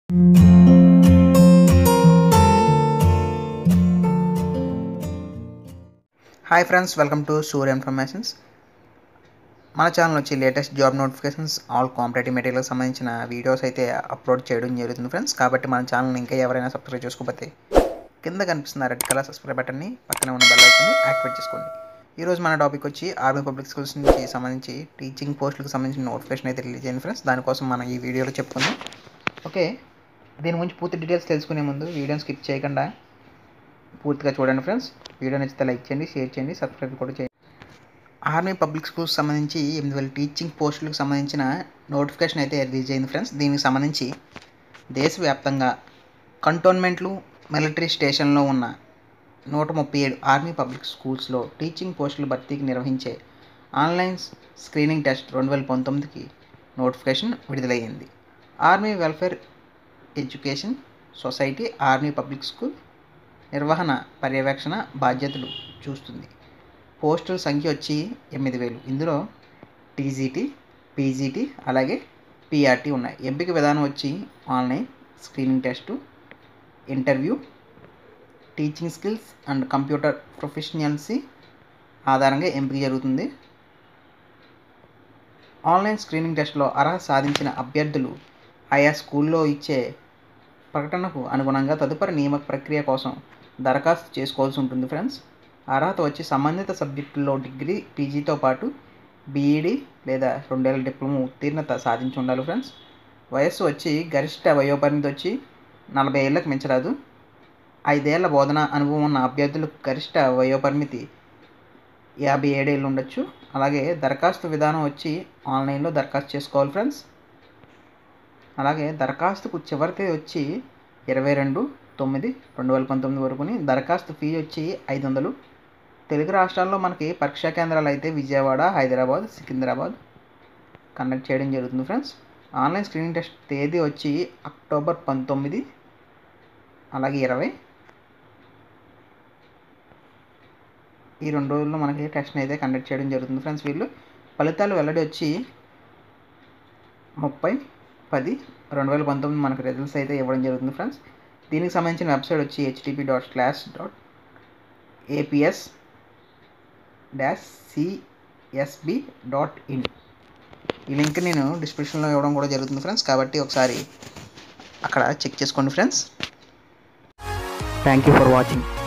hi friends welcome to Surya informations మన channel వచ్చి latest job notifications all competitive మెటీరియల్కి సంబంధించిన వీడియోస్ అయితే అప్లోడ్ చేయడం జరుగుతుంది ఫ్రెండ్స్ కాబట్టి మన ఛానల్ ఇంకా ఎవరైనా సబ్స్క్రైబ్ చేసుకోకపోతే కింద కనిపిస్తున్న రెడ్ కలర్ సబ్స్క్రైబ్ బటన్ని పక్కన ఉన్న బెల్ ఐకాన్ని యాక్టివేట్ చేసుకోండి ఈరోజు మన టాపిక్ వచ్చి ఆర్మీ పబ్లిక్ స్కూల్స్ నుంచి సంబంధించి టీచింగ్ పోస్టులకు సంబంధించిన నోటిఫికేషన్ అయితే రిలీజ్ అయింది ఫ్రెండ్స్ దానికోసం మనం ఈ వీడియోలో చెప్పుకుందాం ఓకే దీని గురించి పూర్తి డీటెయిల్స్ తెలుసుకునే ముందు వీడియోని స్కిప్ చేయకుండా పూర్తిగా చూడండి ఫ్రెండ్స్ వీడియో నచ్చితే లైక్ చేయండి షేర్ చేయండి సబ్స్క్రైబ్ కూడా చేయండి ఆర్మీ పబ్లిక్ స్కూల్స్ సంబంధించి ఎనిమిది వేల టీచింగ్ పోస్టులకు సంబంధించిన నోటిఫికేషన్ అయితే రిలీజ్ అయింది ఫ్రెండ్స్ దీనికి సంబంధించి దేశవ్యాప్తంగా కంటోన్మెంట్లు మిలిటరీ స్టేషన్లో ఉన్న నూట ముప్పై ఏడు ఆర్మీ పబ్లిక్ స్కూల్స్లో టీచింగ్ పోస్టుల భర్తీకి నిర్వహించే ఆన్లైన్ స్క్రీనింగ్ టెస్ట్ రెండు వేల పంతొమ్మిదికి నోటిఫికేషన్ విడుదలయ్యింది army welfare education society army public school నిర్వహణ పర్యవేక్షణ బాధ్యతలు చూస్తుంది పోస్టుల సంఖ్య వచ్చి ఎనిమిది వేలు ఇందులో టీజీటీ పీజీటీ అలాగే పీఆర్టీ ఉన్నాయి ఎంపిక విధానం వచ్చి online screening test interview teaching skills and computer proficiency ఆధారంగా ఎంపిక జరుగుతుంది ఆన్లైన్ స్క్రీనింగ్ టెస్ట్లో అర్హత సాధించిన అభ్యర్థులు ఆయా స్కూల్లో ఇచ్చే ప్రకటనకు అనుగుణంగా తదుపరి నియామక ప్రక్రియ కోసం దరఖాస్తు చేసుకోవాల్సి ఉంటుంది ఫ్రెండ్స్ అర్హత వచ్చి సంబంధిత సబ్జెక్టుల్లో డిగ్రీ పీజీతో పాటు బీఈడి లేదా రెండేళ్ళ డిప్లొమా ఉత్తీర్ణత సాధించి ఉండాలి ఫ్రెండ్స్ వయస్సు వచ్చి గరిష్ట వయోపరిమితి వచ్చి నలభై ఏళ్ళకు మించరాదు ఐదేళ్ల బోధన అనుభవం ఉన్న అభ్యర్థులకు గరిష్ట వయోపరిమితి యాభై ఏడేళ్ళు ఉండొచ్చు అలాగే దరఖాస్తు విధానం వచ్చి ఆన్లైన్లో దరఖాస్తు చేసుకోవాలి ఫ్రెండ్స్ అలాగే దరఖాస్తుకు చివరి తేదీ వచ్చి ఇరవై రెండు తొమ్మిది రెండు వేల పంతొమ్మిది వరకుని దరఖాస్తు ఫీ వచ్చి ఐదు వందలు తెలుగు రాష్ట్రాల్లో మనకి పరీక్షా కేంద్రాలు అయితే విజయవాడ హైదరాబాద్ సికింద్రాబాద్ కండక్ట్ చేయడం జరుగుతుంది ఫ్రెండ్స్ ఆన్లైన్ స్క్రీనింగ్ టెస్ట్ తేదీ వచ్చి అక్టోబర్ పంతొమ్మిది అలాగే ఇరవై ఈ రెండు రోజుల్లో మనకి టెస్ట్ అయితే కండక్ట్ చేయడం జరుగుతుంది ఫ్రెండ్స్ వీళ్ళు ఫలితాలు వెల్లడి వచ్చి ముప్పై పది రెండు వేల పంతొమ్మిది మనకు రిజల్ట్స్ అయితే ఇవ్వడం జరుగుతుంది ఫ్రెండ్స్ దీనికి సంబంధించిన వెబ్సైట్ వచ్చి HTTP dot slash dot APS dash CSB dot in ఈ లింక్ నేను డిస్క్రిప్షన్లో ఇవ్వడం కూడా జరుగుతుంది ఫ్రెండ్స్ కాబట్టి ఒకసారి అక్కడ చెక్ చేసుకోండి friends thank you for watching